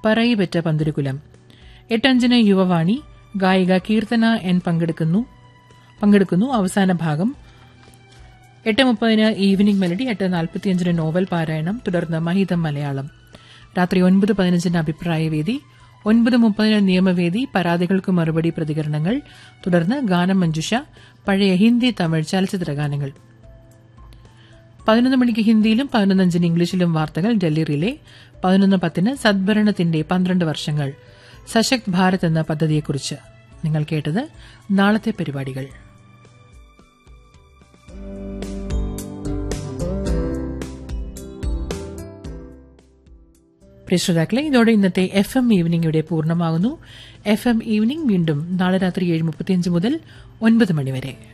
പറയിപെറ്റ പന്തിരുകുലം എട്ടഞ്ചിന് യുവവാണി ഗായിക കീർത്തന എൻ പങ്കെടുക്കുന്നു പങ്കെടുക്കുന്നു അവസാന ഭാഗം എട്ട് മുപ്പതിന് ഈവനിംഗ് മെലഡി എട്ട് നാൽപ്പത്തിയഞ്ചിന് നോവൽ പാരായണം തുടർന്ന് മഹിതം മലയാളം രാത്രി ഒൻപത് പതിനഞ്ചിന് അഭിപ്രായവേദി ഒൻപത് മുപ്പതിന് നിയമവേദി പരാതികൾക്ക് മറുപടി പ്രതികരണങ്ങൾ തുടർന്ന് ഗാനം മഞ്ജുഷ പഴയ ഹിന്ദി തമിഴ് ചലച്ചിത്ര ഗാനങ്ങൾ പതിനൊന്ന് മണിക്ക് ഹിന്ദിയിലും പതിനൊന്നഞ്ചിന് ഇംഗ്ലീഷിലും വാർത്തകൾ ഡൽഹി റിലേ പതിനൊന്ന് പത്തിന് സദ്ഭരണത്തിന്റെ പന്ത്രണ്ട് വർഷങ്ങൾ സശക്ത് ഭാരത് എന്ന പദ്ധതിയെക്കുറിച്ച് നിങ്ങൾ കേട്ടത് നാളത്തെ പരിപാടികൾ പ്രിയ ശ്രോതാക്കളെ ഇതോടെ ഇന്നത്തെ എഫ് എം ഈവനിംഗ് ഇവിടെ പൂർണ്ണമാകുന്നു എഫ് എം ഈവനിംഗ് വീണ്ടും നാളെ രാത്രി ഏഴ് മുപ്പത്തിയഞ്ച് മുതൽ ഒൻപത് മണിവരെ